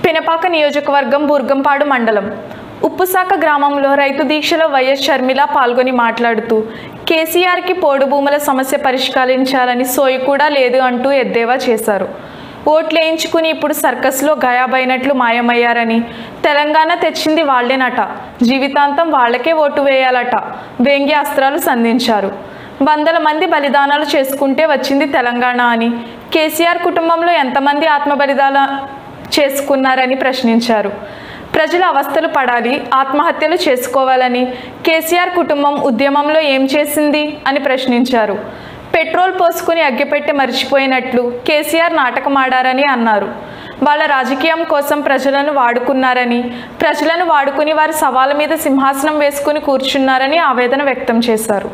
పినపాక నియోజకవర్గం బుర్గంపాడు మండలం ఉప్పుసాక గ్రామంలో రైతు దీక్షలో వైఎస్ షర్మిల పాల్గొని మాట్లాడుతూ కేసీఆర్కి పోడు భూముల సమస్య పరిష్కరించాలని సోయి కూడా లేదు అంటూ ఎద్దేవా చేశారు ఓట్లు వేయించుకుని ఇప్పుడు సర్కస్లో గాయాబైనట్లు మాయమయ్యారని తెలంగాణ తెచ్చింది వాళ్లేనట జీవితాంతం వాళ్ళకే ఓటు వేయాలట వ్యంగ్య అస్త్రాలు సంధించారు వందల మంది బలిదానాలు చేసుకుంటే వచ్చింది తెలంగాణ అని కేసీఆర్ కుటుంబంలో ఎంతమంది ఆత్మ బలిదాన చేసుకున్నారని ప్రశ్నించారు ప్రజలు అవస్థలు పడాలి ఆత్మహత్యలు చేసుకోవాలని కేసీఆర్ కుటుంబం ఉద్యమంలో ఏం చేసింది అని ప్రశ్నించారు పెట్రోల్ పోసుకుని అగ్గిపెట్టి మర్చిపోయినట్లు కేసీఆర్ నాటకం ఆడారని అన్నారు వాళ్ళ రాజకీయం కోసం ప్రజలను వాడుకున్నారని ప్రజలను వాడుకుని వారి సవాళ్ళ మీద సింహాసనం వేసుకుని కూర్చున్నారని ఆవేదన వ్యక్తం చేశారు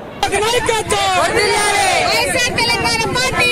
వైఎస్ఆర్ తెలంగాణ పార్టీ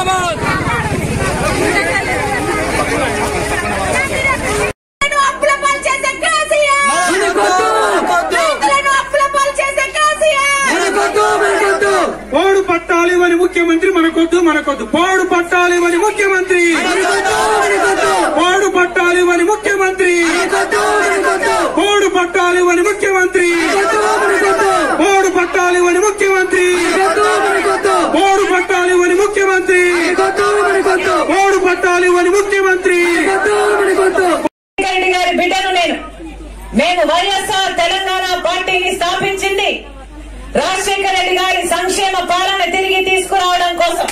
రైతులను అప్పుల పాలు చేసే కేసీఆర్ రైతులను అప్పుల పాలు చేసే కేసీఆర్ పోడు పట్టాలి అని ముఖ్యమంత్రి మనకొద్దు మనకొద్దు పోడు పట్టాలి అని ముఖ్యమంత్రి పోడు పట్టాలి అని ముఖ్యమంత్రి పోడు పట్టాలి అని ముఖ్యమంత్రి పోడు పట్టాలి అని ముఖ్యమంత్రి పోడు పట్టాలి అని ముఖ్యమంత్రి పోడు పట్టాలి అని ముఖ్యమంత్రి రెడ్డి గారి బిడ్డను నేను మేము వైఎస్ఆర్ తెలంగాణ పార్టీని స్థాపించింది రాజశేఖర రెడ్డి గారి సంక్షేమ పాలన తిరిగి తీసుకురావడం కోసం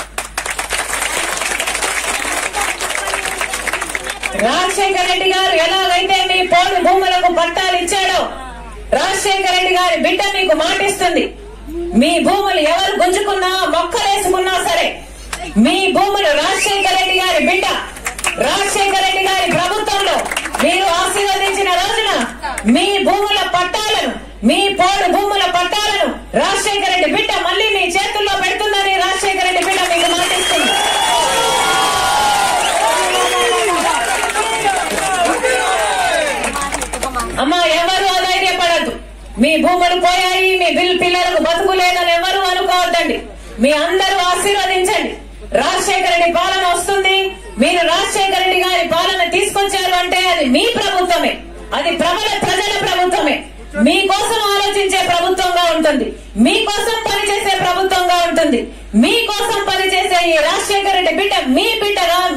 రాజశేఖర రెడ్డి గారు ఎలాగైతే మీ పోడు భూములకు పట్టాలు ఇచ్చాడో రాజశేఖర రెడ్డి గారి బిడ్డ మీకు మాటిస్తుంది మీ భూములు ఎవరు గుంజుకున్నా మొక్కలేసుకున్నా సరే మీ భూములు రాజశేఖర రెడ్డి గారి బిడ్డ రాజశేఖర రెడ్డి గారి ప్రభుత్వంలో మీరు ఆశీర్వదించిన రోజున మీ భూముల పట్టాలను మీ పోడు భూముల పట్టాలను రాజశేఖర రెడ్డి బిడ్డ మళ్ళీ మీ చేతుల్లో పెడుతుందని రాజశేఖర రెడ్డి బిడ్డ మీకు మాటిస్తుంది అమ్మా ఎవరు అధైర్యపడద్దు మీ భూములు పోయాయి మీ బిల్ పిల్లలకు బతుకు లేదని ఎవరు అనుకోవద్దండి మీ అందరూ ఆశీర్వదించండి రాజశేఖర రెడ్డి పాలన వస్తుంది మీరు రాజశేఖర రెడ్డి గారి పాలన తీసుకొచ్చారు అంటే అది మీ ప్రభుత్వమే అది ప్రబల ప్రజల ప్రభుత్వమే మీకోసం ఆలోచించే ప్రభుత్వంగా ఉంటుంది మీకోసం పనిచేసే ప్రభుత్వంగా ఉంటుంది మీకోసం పనిచేసే ఈ రాజశేఖర రెడ్డి బిడ్డ మీ బిడ్డగా